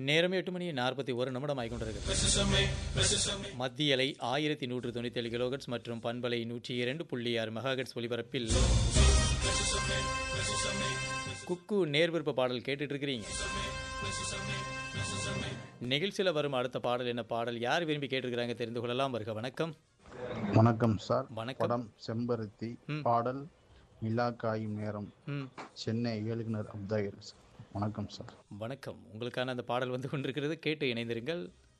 நேரம் எட்டு மணி நாற்பத்தி ஒரு நிமிடம் ஆகிக்கொண்டிருக்கிறது மத்திய அலை ஆயிரத்தி நூற்று தொண்ணூற்றி ஏழு கிலோகட்ஸ் மற்றும் பண்பலை நூற்றி இரண்டு புள்ளி ஆறு மெகாகட்ஸ் ஒலிபரப்பில் குக்கு நேர்விருப்ப பாடல் கேட்டுட்டு இருக்கிறீங்க நிகழ்ச்சியில் வரும் அடுத்த பாடல் என்ன பாடல் யார் விரும்பி கேட்டிருக்கிறாங்க தெரிந்து கொள்ளலாம் வருக வணக்கம் வணக்கம் சார் வணக்கம். படம் செம்பருத்தி ம். பாடல் நிலா காயும் நேரம் ம் சென்னை இயக்குனர் அப்தாகிர் வணக்கம் சார் வணக்கம் உங்களுக்கான அந்த பாடல் வந்து கொண்டிருக்கிறது கேட்டு இணைந்திருங்கள்